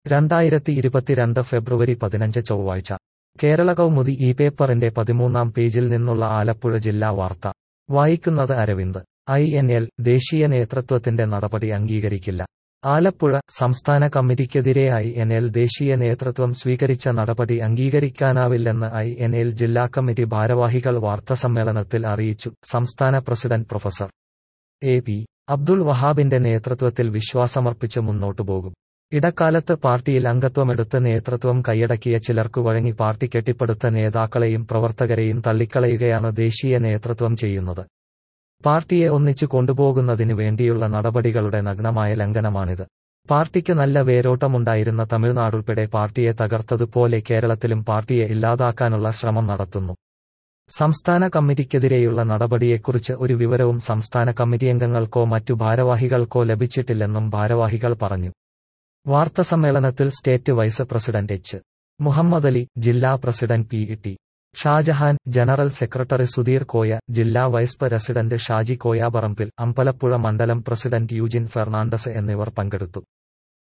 രണ്ടായിരത്തി ഇരുപത്തിരണ്ട് ഫെബ്രുവരി പതിനഞ്ച് ചൊവ്വാഴ്ച കേരള കൗമുദി ഈ പേപ്പറിന്റെ പതിമൂന്നാം പേജിൽ നിന്നുള്ള ആലപ്പുഴ ജില്ലാ വാർത്ത വായിക്കുന്നത് അരവിന്ദ് ഐ എൻ എൽ ദേശീയ നേതൃത്വത്തിന്റെ നടപടി അംഗീകരിക്കില്ല ആലപ്പുഴ സംസ്ഥാന കമ്മിറ്റിക്കെതിരെ ഐ എൻ എൽ ദേശീയ നേതൃത്വം സ്വീകരിച്ച നടപടി അംഗീകരിക്കാനാവില്ലെന്ന് ഐ എൻ എൽ ജില്ലാ കമ്മിറ്റി ഭാരവാഹികൾ വാർത്താസമ്മേളനത്തിൽ അറിയിച്ചു സംസ്ഥാന president professor A P Abdul വഹാബിന്റെ നേതൃത്വത്തിൽ വിശ്വാസമർപ്പിച്ച് മുന്നോട്ടു പോകും ഇടക്കാലത്ത് പാർട്ടിയിൽ അംഗത്വമെടുത്ത് നേതൃത്വം കൈയടക്കിയ ചിലർക്കു വഴങ്ങി പാർട്ടി കെട്ടിപ്പടുത്ത നേതാക്കളെയും പ്രവർത്തകരെയും തള്ളിക്കളയുകയാണ് ദേശീയ നേതൃത്വം ചെയ്യുന്നത് പാർട്ടിയെ ഒന്നിച്ചു കൊണ്ടുപോകുന്നതിനു വേണ്ടിയുള്ള നടപടികളുടെ നഗ്നമായ ലംഘനമാണിത് പാർട്ടിക്ക് നല്ല വേരോട്ടമുണ്ടായിരുന്ന തമിഴ്നാടുൾപ്പെടെ പാർട്ടിയെ തകർത്തതുപോലെ കേരളത്തിലും പാർട്ടിയെ ഇല്ലാതാക്കാനുള്ള ശ്രമം നടത്തുന്നു സംസ്ഥാന കമ്മിറ്റിക്കെതിരെയുള്ള നടപടിയെക്കുറിച്ച് ഒരു വിവരവും സംസ്ഥാന കമ്മിറ്റിയംഗങ്ങൾക്കോ മറ്റു ഭാരവാഹികൾക്കോ ലഭിച്ചിട്ടില്ലെന്നും ഭാരവാഹികൾ പറഞ്ഞു വാർത്താസമ്മേളനത്തിൽ state vice president H Muhammad Ali ജില്ലാ president P T Shajahan general secretary Sudheer Koya ജില്ലാ വൈസ് പ്രസിഡന്റ് ഷാജി കോയാപറമ്പിൽ അമ്പലപ്പുഴ മണ്ഡലം പ്രസിഡന്റ് യൂജിൻ ഫെർണാണ്ടസ് എന്നിവർ പങ്കെടുത്തു